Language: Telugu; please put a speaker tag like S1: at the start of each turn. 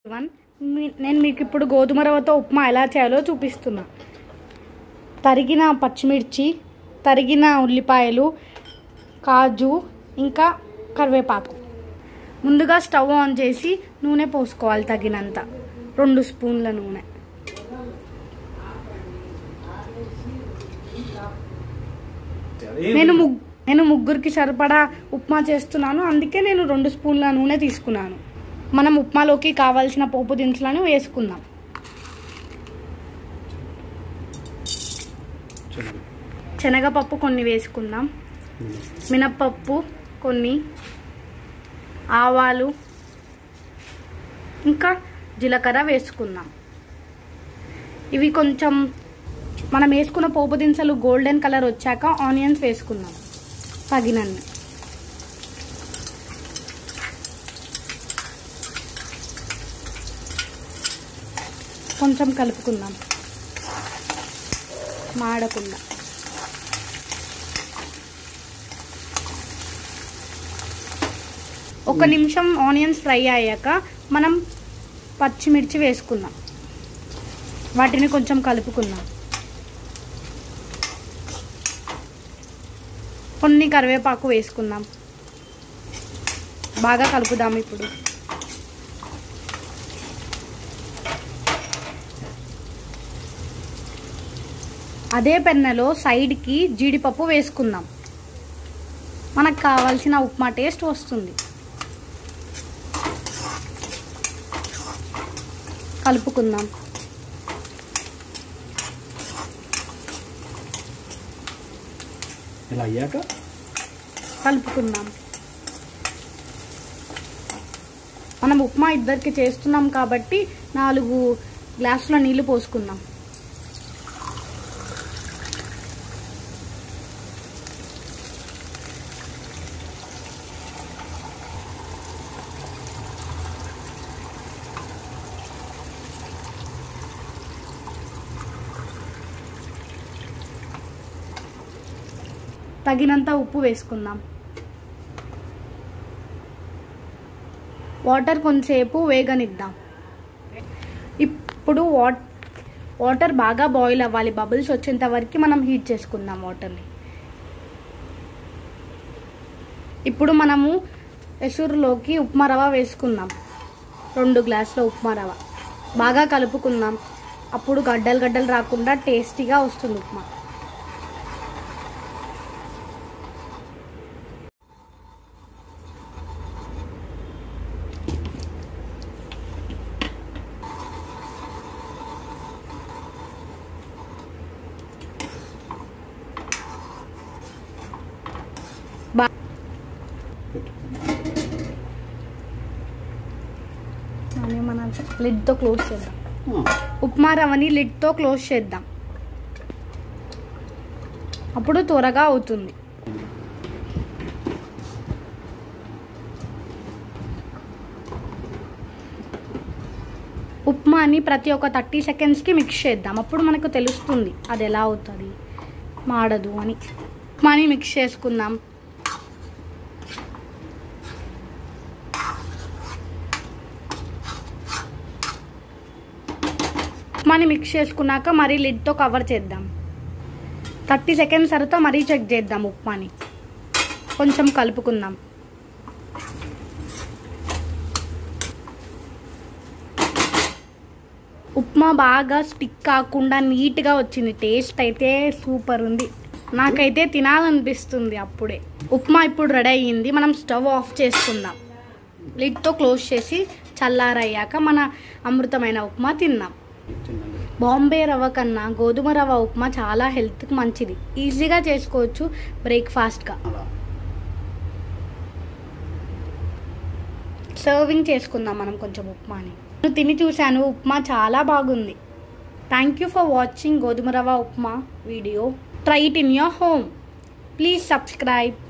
S1: వన్ మీ- నేను మీకు ఇప్పుడు గోధుమ రవ్వతో ఉప్మా ఎలా చేయాలో చూపిస్తున్నా తరిగిన పచ్చిమిర్చి తరిగిన ఉల్లిపాయలు కాజు ఇంకా కరివేపాకు ముందుగా స్టవ్ ఆన్ చేసి నూనె పోసుకోవాలి తగినంత రెండు స్పూన్ల నూనె నేను ముగ్ నేను ముగ్గురికి సరిపడా ఉప్మా చేస్తున్నాను అందుకే నేను రెండు స్పూన్ల నూనె తీసుకున్నాను మనం ఉప్మాలోకి కావాల్సిన పోపు దినుసులను వేసుకుందాం శనగపప్పు కొన్ని వేసుకుందాం మినప్పప్పు కొన్ని ఆవాలు ఇంకా జీలకర్ర వేసుకుందాం ఇవి కొంచెం మనం వేసుకున్న పోపు దినుసులు గోల్డెన్ కలర్ వచ్చాక ఆనియన్స్ వేసుకుందాం తగినన్ని కొంచెం కలుపుకుందాం మాడకుండా ఒక నిమిషం ఆనియన్స్ ఫ్రై అయ్యాక మనం పచ్చిమిర్చి వేసుకుందాం వాటిని కొంచెం కలుపుకుందాం కొన్ని కరివేపాకు వేసుకుందాం బాగా కలుపుదాం ఇప్పుడు అదే పెన్నెలో సైడ్కి జీడిపప్పు వేసుకుందాం మనకు కావాల్సిన ఉప్మా టేస్ట్ వస్తుంది కలుపుకుందాం
S2: ఇలా అయ్యాక
S1: కలుపుకుందాం మనం ఉప్మా ఇద్దరికి చేస్తున్నాం కాబట్టి నాలుగు గ్లాసుల నీళ్లు పోసుకుందాం తగినంత ఉప్పు వేసుకుందాం వాటర్ కొంచెంసేపు వేగనిద్దాం ఇప్పుడు వాట్ వాటర్ బాగా బాయిల్ అవ్వాలి బబుల్స్ వచ్చేంత వరకు మనం హీట్ చేసుకుందాం వాటర్ని ఇప్పుడు మనము ఎసురులోకి ఉప్మా రవ్వ వేసుకుందాం రెండు గ్లాసుల ఉప్మా రవ్వ బాగా కలుపుకుందాం అప్పుడు గడ్డలు గడ్డలు రాకుండా టేస్టీగా వస్తుంది ఉప్మా బా అని మన లిడ్తో క్లోజ్ చేద్దాం ఉప్మా రవ్వని లిడ్తో క్లోజ్ చేద్దాం అప్పుడు త్వరగా అవుతుంది ఉప్మాని ప్రతి ఒక్క థర్టీ సెకండ్స్కి మిక్స్ చేద్దాం అప్పుడు మనకు తెలుస్తుంది అది ఎలా అవుతుంది మాడదు అని ఉప్మాని మిక్స్ చేసుకుందాం ఉప్మాని మిక్స్ చేసుకున్నాక మరీ లిడ్తో కవర్ చేద్దాం థర్టీ సెకండ్స్ తర్వాత మరీ చెక్ చేద్దాం ఉప్మాని కొంచెం కలుపుకుందాం ఉప్మా బాగా స్టిక్ కాకుండా నీట్గా వచ్చింది టేస్ట్ అయితే సూపర్ ఉంది నాకైతే తినాలనిపిస్తుంది అప్పుడే ఉప్మా ఇప్పుడు రెడీ అయ్యింది మనం స్టవ్ ఆఫ్ చేసుకుందాం లిడ్తో క్లోజ్ చేసి చల్లారయ్యాక మన అమృతమైన ఉప్మా తిందాం బాంబే రవ్వ కన్నా గోధుమ రవ్వ ఉప్మా చాలా హెల్త్కి మంచిది ఈజీగా చేసుకోవచ్చు బ్రేక్ఫాస్ట్గా
S2: అలా
S1: సర్వింగ్ చేసుకుందాం మనం కొంచెం ఉప్మాని నేను తిని చూశాను ఉప్మా చాలా బాగుంది థ్యాంక్ యూ ఫర్ వాచింగ్ గోధుమ రవ్వ upma video try it in your home please subscribe